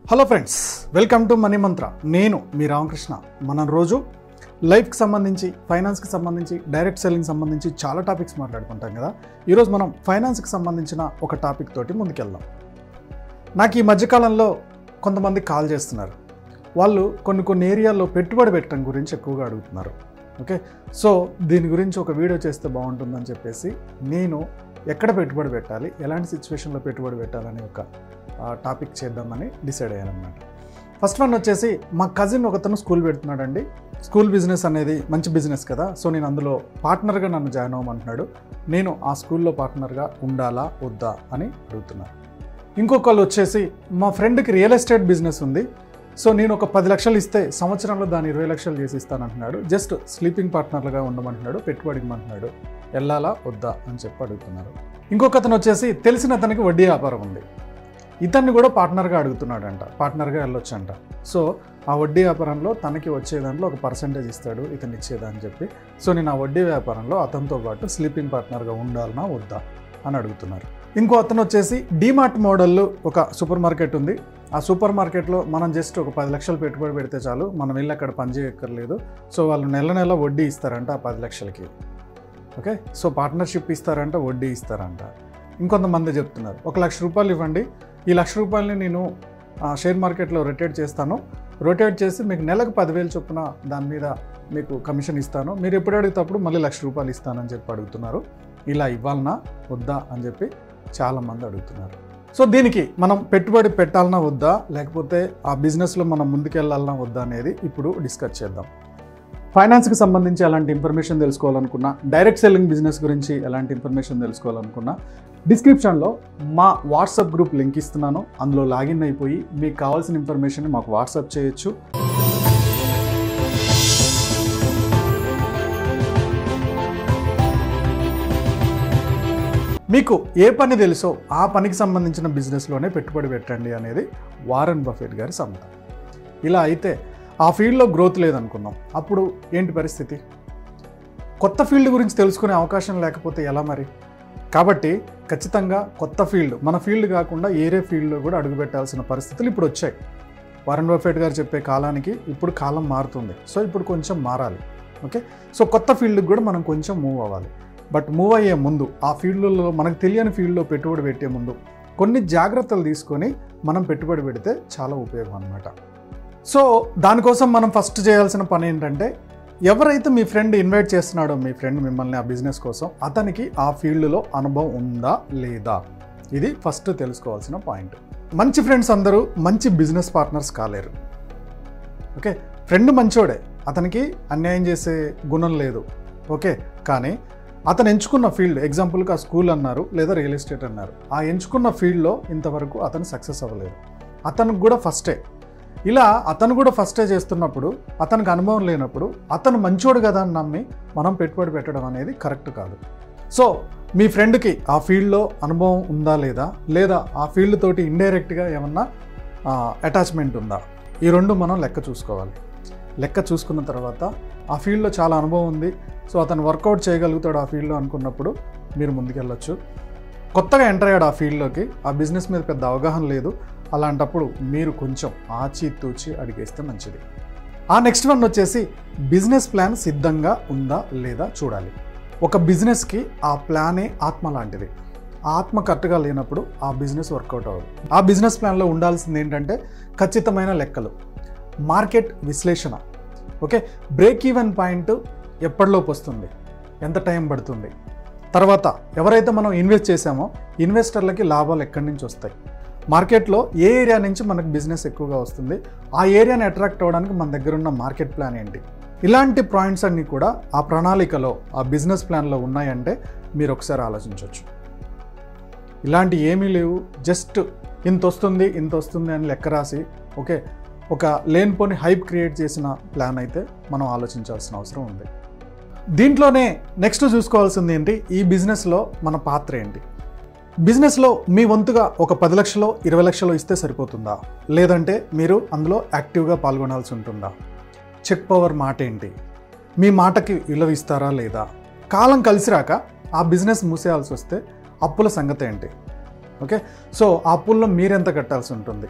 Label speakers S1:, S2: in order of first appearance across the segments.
S1: hello friends welcome to money Mantra నేను మీ రామకృష్ణ మనం రోజు లైఫ్కి సంబంధించి ఫైనాన్స్కి సంబంధించి డైరెక్ట్ సెల్లింగ్ సంబంధించి చాలా టాపిక్స్ మాట్లాడుకుంటాం కదా ఈరోజు మనం ఫైనాన్స్కి సంబంధించిన ఒక టాపిక్ తోటి ముందుకెళ్దాం నాకు ఈ మధ్యకాలంలో కొంతమంది కాల్ చేస్తున్నారు వాళ్ళు కొన్ని కొన్ని ఏరియాల్లో పెట్టుబడి పెట్టడం గురించి ఎక్కువగా అడుగుతున్నారు ఓకే సో దీని గురించి ఒక వీడియో చేస్తే బాగుంటుందని చెప్పేసి నేను ఎక్కడ పెట్టుబడి పెట్టాలి ఎలాంటి సిచ్యువేషన్లో పెట్టుబడి పెట్టాలనే ఒక టాపిక్ చేద్దామని డిసైడ్ అయ్యాను అనమాట ఫస్ట్ వన్ వచ్చేసి మా కజిన్ ఒకతను స్కూల్ పెడుతున్నాడండి స్కూల్ బిజినెస్ అనేది మంచి బిజినెస్ కదా సో నేను అందులో పార్ట్నర్గా నన్ను జాయిన్ అవ్వమంటున్నాడు నేను ఆ స్కూల్లో పార్ట్నర్గా ఉండాలా వద్దా అని అడుగుతున్నాను ఇంకొకళ్ళు వచ్చేసి మా ఫ్రెండ్కి రియల్ ఎస్టేట్ బిజినెస్ ఉంది సో నేను ఒక పది లక్షలు ఇస్తే సంవత్సరంలో దాన్ని ఇరవై లక్షలు చేసి ఇస్తానంటున్నాడు జస్ట్ స్లీపింగ్ పార్ట్నర్లుగా ఉండమంటున్నాడు పెట్టుబడికి అంటున్నాడు వెళ్ళాలా వద్దా అని చెప్పి అడుగుతున్నారు ఇంకొక అతను వచ్చేసి తెలిసిన అతనికి వడ్డీ వ్యాపారం ఉంది ఇతన్ని కూడా పార్ట్నర్గా అడుగుతున్నాడంట పార్ట్నర్గా వెళ్ళొచ్చంట సో ఆ వడ్డీ వ్యాపారంలో తనకి వచ్చే దాంట్లో ఒక పర్సంటేజ్ ఇస్తాడు ఇతను ఇచ్చేదా అని చెప్పి సో నేను ఆ వడ్డీ వ్యాపారంలో అతనితో పాటు స్లీపింగ్ పార్ట్నర్గా ఉండాలనా వద్దా అని అడుగుతున్నారు ఇంకో అతను వచ్చేసి డీమార్ట్ మోడల్లో ఒక సూపర్ మార్కెట్ ఉంది ఆ సూపర్ మార్కెట్లో మనం జస్ట్ ఒక పది లక్షలు పెట్టుబడి పెడితే చాలు మనం వెళ్ళి అక్కడ పని చేయక్కర్లేదు సో వాళ్ళు నెల నెల వడ్డీ ఇస్తారంట ఆ పది లక్షలకి ఓకే సో పార్ట్నర్షిప్ ఇస్తారంట వడ్డీ ఇస్తారంట ఇంకొంతమంది చెప్తున్నారు ఒక లక్ష రూపాయలు ఇవ్వండి ఈ లక్ష రూపాయలని నేను ఆ, షేర్ మార్కెట్లో రొటేట్ చేస్తాను రొటేట్ చేసి మీకు నెలకు పదివేలు చొప్పున దాని మీద మీకు కమిషన్ ఇస్తాను మీరు ఎప్పుడు అడిగినప్పుడు మళ్ళీ లక్ష రూపాయలు ఇస్తానని చెప్పి అడుగుతున్నారు ఇలా ఇవ్వాలనా వద్దా అని చెప్పి చాలామంది అడుగుతున్నారు సో దీనికి మనం పెట్టుబడి పెట్టాలనా వద్దా లేకపోతే ఆ బిజినెస్లో మనం ముందుకెళ్ళాలనా వద్దా అనేది ఇప్పుడు డిస్కస్ చేద్దాం ఫైనాన్స్కి సంబంధించి ఎలాంటి ఇన్ఫర్మేషన్ తెలుసుకోవాలనుకున్నా డైరెక్ట్ సెల్లింగ్ బిజినెస్ గురించి ఎలాంటి ఇన్ఫర్మేషన్ తెలుసుకోవాలనుకున్నా డిస్క్రిప్షన్లో మా వాట్సాప్ గ్రూప్ లింక్ ఇస్తున్నాను అందులో లాగిన్ అయిపోయి మీకు కావాల్సిన ఇన్ఫర్మేషన్ మాకు వాట్సాప్ చేయొచ్చు మీకు ఏ పని తెలుసో ఆ పనికి సంబంధించిన బిజినెస్లోనే పెట్టుబడి పెట్టండి అనేది వారన్ బఫెట్ గారి సమ్మతం ఇలా అయితే ఆ ఫీల్డ్లో గ్రోత్ లేదనుకుందాం అప్పుడు ఏంటి పరిస్థితి కొత్త ఫీల్డ్ గురించి తెలుసుకునే అవకాశం లేకపోతే ఎలా మరి కాబట్టి ఖచ్చితంగా కొత్త ఫీల్డ్ మన ఫీల్డ్ కాకుండా ఏరే ఫీల్డ్లో కూడా అడుగుపెట్టాల్సిన పరిస్థితులు ఇప్పుడు వచ్చాయి వారన్ బఫెట్ గారు చెప్పే కాలానికి ఇప్పుడు కాలం మారుతుంది సో ఇప్పుడు కొంచెం మారాలి ఓకే సో కొత్త ఫీల్డ్కి కూడా మనం కొంచెం మూవ్ అవ్వాలి బట్ మూవ్ అయ్యే ముందు ఆ ఫీల్డ్లో మనకు తెలియని ఫీల్డ్లో పెట్టుబడి పెట్టే ముందు కొన్ని జాగ్రత్తలు తీసుకొని మనం పెట్టుబడి పెడితే చాలా ఉపయోగం అనమాట సో దానికోసం మనం ఫస్ట్ చేయాల్సిన పని ఏంటంటే ఎవరైతే మీ ఫ్రెండ్ ఇన్వైట్ చేస్తున్నాడో మీ ఫ్రెండ్ మిమ్మల్ని ఆ బిజినెస్ కోసం అతనికి ఆ ఫీల్డ్లో అనుభవం ఉందా లేదా ఇది ఫస్ట్ తెలుసుకోవాల్సిన పాయింట్ మంచి ఫ్రెండ్స్ అందరూ మంచి బిజినెస్ పార్ట్నర్స్ కాలేరు ఓకే ఫ్రెండ్ మంచోడే అతనికి అన్యాయం చేసే గుణం లేదు ఓకే కానీ అతను ఎంచుకున్న ఫీల్డ్ ఎగ్జాంపుల్గా స్కూల్ అన్నారు లేదా రియల్ ఎస్టేట్ అన్నారు ఆ ఎంచుకున్న ఫీల్డ్లో ఇంతవరకు అతను సక్సెస్ అవ్వలేదు అతనికి కూడా ఫస్టే ఇలా అతను కూడా ఫస్టే చేస్తున్నప్పుడు అతనికి అనుభవం లేనప్పుడు అతను మంచోడు కదా అని నమ్మి మనం పెట్టుబడి పెట్టడం అనేది కరెక్ట్ కాదు సో మీ ఫ్రెండ్కి ఆ ఫీల్డ్లో అనుభవం ఉందా లేదా లేదా ఆ ఫీల్డ్ తోటి ఇండైరెక్ట్గా ఏమన్నా అటాచ్మెంట్ ఉందా ఈ రెండు మనం లెక్క చూసుకోవాలి లెక్క చూసుకున్న తర్వాత ఆ ఫీల్డ్లో చాలా అనుభవం ఉంది సో అతను వర్కౌట్ చేయగలుగుతాడు ఆ ఫీల్డ్లో అనుకున్నప్పుడు మీరు ముందుకెళ్ళొచ్చు కొత్తగా ఎంటర్ అయ్యాడు ఆ ఫీల్డ్లోకి ఆ బిజినెస్ మీద పెద్ద అవగాహన లేదు అలాంటప్పుడు మీరు కొంచెం ఆచి తూచి అడిగేస్తే మంచిది ఆ నెక్స్ట్ వన్ వచ్చేసి బిజినెస్ ప్లాన్ సిద్ధంగా ఉందా లేదా చూడాలి ఒక బిజినెస్కి ఆ ప్లానే ఆత్మ లాంటిది ఆ ఆత్మ కరెక్ట్గా లేనప్పుడు ఆ బిజినెస్ వర్కౌట్ అవ్వదు ఆ బిజినెస్ ప్లాన్లో ఉండాల్సింది ఏంటంటే ఖచ్చితమైన లెక్కలు మార్కెట్ విశ్లేషణ ఓకే బ్రేక్ ఈవెన్ పాయింట్ ఎప్పటిలోపు వస్తుంది ఎంత టైం పడుతుంది తర్వాత ఎవరైతే మనం ఇన్వెస్ట్ చేసామో ఇన్వెస్టర్లకి లాభాలు ఎక్కడి నుంచి వస్తాయి మార్కెట్లో ఏ ఏరియా నుంచి మనకు బిజినెస్ ఎక్కువగా వస్తుంది ఆ ఏరియాని అట్రాక్ట్ అవ్వడానికి మన దగ్గర ఉన్న మార్కెట్ ప్లాన్ ఏంటి ఇలాంటి పాయింట్స్ అన్నీ కూడా ఆ ప్రణాళికలో ఆ బిజినెస్ ప్లాన్లో ఉన్నాయంటే మీరు ఒకసారి ఆలోచించవచ్చు ఇలాంటి ఏమీ లేవు జస్ట్ ఇంత వస్తుంది ఇంత వస్తుంది అని లెక్క రాసి ఓకే ఒక లేనిపోని హైప్ క్రియేట్ చేసిన ప్లాన్ అయితే మనం ఆలోచించాల్సిన అవసరం ఉంది దీంట్లోనే నెక్స్ట్ చూసుకోవాల్సింది ఏంటి ఈ బిజినెస్లో మన పాత్ర ఏంటి బిజినెస్లో మీ వంతుగా ఒక పది లక్షలు ఇరవై లక్షలు ఇస్తే సరిపోతుందా లేదంటే మీరు అందులో యాక్టివ్గా పాల్గొనాల్సి ఉంటుందా చెక్ పవర్ మాట ఏంటి మీ మాటకి విలువ ఇస్తారా లేదా కాలం కలిసిరాక ఆ బిజినెస్ మూసేయాల్సి వస్తే అప్పుల సంగతి ఏంటి ఓకే సో ఆ అప్పుల్లో మీరెంత కట్టాల్సి ఉంటుంది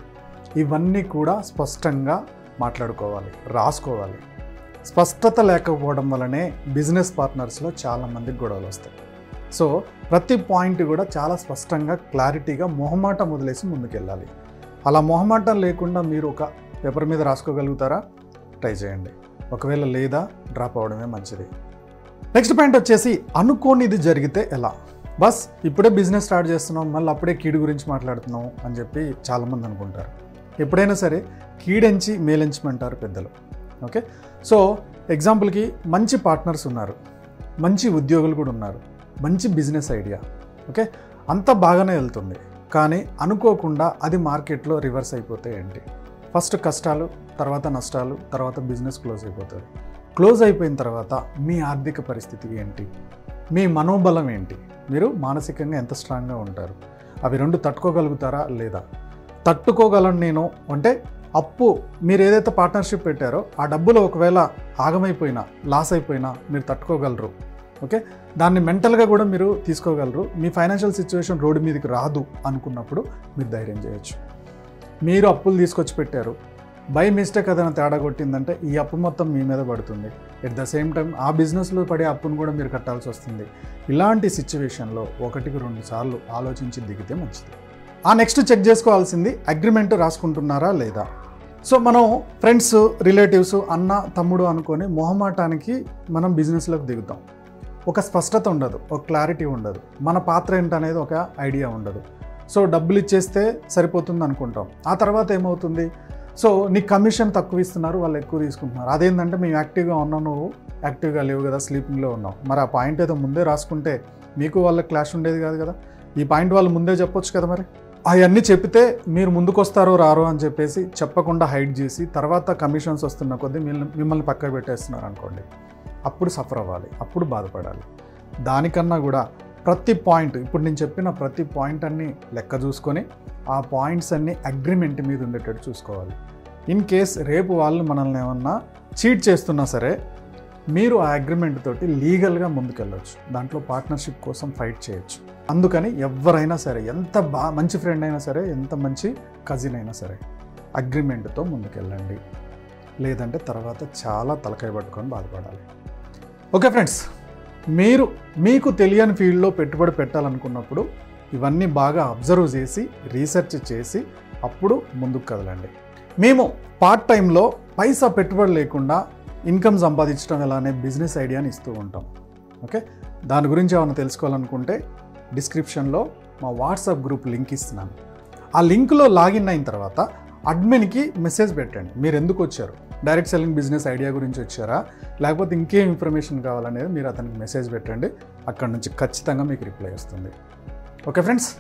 S1: ఇవన్నీ కూడా స్పష్టంగా మాట్లాడుకోవాలి రాసుకోవాలి స్పష్టత లేకపోవడం వల్లనే బిజినెస్ పార్ట్నర్స్లో చాలామందికి గొడవలు వస్తాయి సో ప్రతి పాయింట్ కూడా చాలా స్పష్టంగా క్లారిటీగా మొహమాటం వదిలేసి ముందుకెళ్ళాలి అలా మొహమాటం లేకుండా మీరు ఒక పేపర్ మీద రాసుకోగలుగుతారా ట్రై చేయండి ఒకవేళ లేదా డ్రాప్ అవడమే మంచిది నెక్స్ట్ పాయింట్ వచ్చేసి అనుకోనిది జరిగితే ఎలా బస్ ఇప్పుడే బిజినెస్ స్టార్ట్ చేస్తున్నాం మళ్ళీ అప్పుడే కీడు గురించి మాట్లాడుతున్నాం అని చెప్పి చాలామంది అనుకుంటారు ఎప్పుడైనా సరే కీడెంచి మేలెంచమంటారు పెద్దలు ఓకే సో ఎగ్జాంపుల్కి మంచి పార్ట్నర్స్ ఉన్నారు మంచి ఉద్యోగులు కూడా ఉన్నారు మంచి బిజినెస్ ఐడియా ఓకే అంతా బాగానే వెళ్తుంది కానీ అనుకోకుండా అది మార్కెట్లో రివర్స్ అయిపోతే ఏంటి ఫస్ట్ కష్టాలు తర్వాత నష్టాలు తర్వాత బిజినెస్ క్లోజ్ అయిపోతుంది క్లోజ్ అయిపోయిన తర్వాత మీ ఆర్థిక పరిస్థితి ఏంటి మీ మనోబలం ఏంటి మీరు మానసికంగా ఎంత స్ట్రాంగ్గా ఉంటారు అవి రెండు తట్టుకోగలుగుతారా లేదా తట్టుకోగలను నేను అంటే అప్పు మీరు ఏదైతే పార్ట్నర్షిప్ పెట్టారో ఆ డబ్బులు ఒకవేళ ఆగమైపోయినా లాస్ అయిపోయినా మీరు తట్టుకోగలరు ఓకే దాన్ని మెంటల్గా కూడా మీరు తీసుకోగలరు మీ ఫైనాన్షియల్ సిచ్యువేషన్ రోడ్డు మీదకి రాదు అనుకున్నప్పుడు మీరు ధైర్యం చేయొచ్చు మీరు అప్పులు తీసుకొచ్చి పెట్టారు బై మిస్టేక్ ఏదైనా తేడా కొట్టిందంటే ఈ అప్పు మొత్తం మీ మీద పడుతుంది ఎట్ ద సేమ్ టైం ఆ బిజినెస్లో పడే అప్పును కూడా మీరు కట్టాల్సి వస్తుంది ఇలాంటి సిచ్యువేషన్లో ఒకటికి రెండు సార్లు ఆలోచించి దిగితే మంచిది ఆ నెక్స్ట్ చెక్ చేసుకోవాల్సింది అగ్రిమెంట్ రాసుకుంటున్నారా లేదా సో మనం ఫ్రెండ్స్ రిలేటివ్స్ అన్న తమ్ముడు అనుకొని మొహమాటానికి మనం బిజినెస్లోకి దిగుతాం ఒక స్పష్టత ఉండదు ఒక క్లారిటీ ఉండదు మన పాత్ర ఏంటనేది ఒక ఐడియా ఉండదు సో డబ్బులు ఇచ్చేస్తే సరిపోతుంది అనుకుంటాం ఆ తర్వాత ఏమవుతుంది సో నీకు కమిషన్ తక్కువ ఇస్తున్నారు వాళ్ళు ఎక్కువ తీసుకుంటున్నారు అదేంటంటే మేము యాక్టివ్గా ఉన్నాం నువ్వు యాక్టివ్గా లేవు కదా స్లీపింగ్లో ఉన్నావు మరి ఆ పాయింట్ ఏదో ముందే రాసుకుంటే మీకు వాళ్ళకి క్లాష్ ఉండేది కాదు కదా ఈ పాయింట్ వాళ్ళు ముందే చెప్పొచ్చు కదా మరి అవన్నీ చెప్తే మీరు ముందుకు వస్తారో రారో అని చెప్పేసి చెప్పకుండా హైడ్ చేసి తర్వాత కమిషన్స్ వస్తున్న కొద్దీ మిమ్మల్ని మిమ్మల్ని పక్కన పెట్టేస్తున్నారు అనుకోండి అప్పుడు సఫర్ అవ్వాలి అప్పుడు బాధపడాలి దానికన్నా కూడా ప్రతి పాయింట్ ఇప్పుడు నేను చెప్పిన ప్రతి పాయింట్ అన్ని లెక్క చూసుకొని ఆ పాయింట్స్ అన్ని అగ్రిమెంట్ మీద ఉండేటట్టు చూసుకోవాలి ఇన్ కేస్ రేపు వాళ్ళు మనల్ని ఏమన్నా చీట్ చేస్తున్నా సరే మీరు ఆ అగ్రిమెంట్ తోటి లీగల్గా ముందుకెళ్ళొచ్చు దాంట్లో పార్ట్నర్షిప్ కోసం ఫైట్ చేయొచ్చు అందుకని ఎవరైనా సరే ఎంత బా మంచి ఫ్రెండ్ అయినా సరే ఎంత మంచి కజిన్ అయినా సరే అగ్రిమెంట్తో ముందుకెళ్ళండి లేదంటే తర్వాత చాలా తలకాయ పట్టుకొని బాధపడాలి ఓకే ఫ్రెండ్స్ మీరు మీకు తెలియని ఫీల్డ్లో పెట్టుబడి పెట్టాలనుకున్నప్పుడు ఇవన్నీ బాగా అబ్జర్వ్ చేసి రీసెర్చ్ చేసి అప్పుడు ముందుకు కదలండి మేము పార్ట్ టైంలో పైసా పెట్టుబడి లేకుండా ఇన్కమ్ సంపాదించడం ఎలా అనే బిజినెస్ ఐడియాని ఇస్తూ ఉంటాం ఓకే దాని గురించి ఏమైనా తెలుసుకోవాలనుకుంటే డిస్క్రిప్షన్లో మా వాట్సాప్ గ్రూప్ లింక్ ఇస్తున్నాను ఆ లింక్లో లాగిన్ అయిన తర్వాత అడ్మిన్కి మెసేజ్ పెట్టండి మీరు ఎందుకు వచ్చారు డైరెక్ట్ సెల్లింగ్ బిజినెస్ ఐడియా గురించి వచ్చారా లేకపోతే ఇంకేం ఇన్ఫర్మేషన్ కావాలనేది మీరు అతనికి మెసేజ్ పెట్టండి అక్కడ నుంచి ఖచ్చితంగా మీకు రిప్లై వస్తుంది ఓకే ఫ్రెండ్స్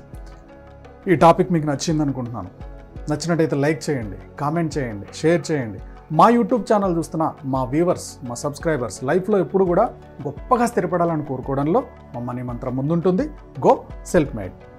S1: ఈ టాపిక్ మీకు నచ్చింది అనుకుంటున్నాను నచ్చినట్టయితే లైక్ చేయండి కామెంట్ చేయండి షేర్ చేయండి మా యూట్యూబ్ ఛానల్ చూస్తున్న మా వ్యూవర్స్ మా సబ్స్క్రైబర్స్ లైఫ్లో ఎప్పుడు కూడా గొప్పగా స్థిరపడాలని కోరుకోవడంలో మా మనీ మంత్రం ముందుంటుంది గో సెల్ఫ్ మేడ్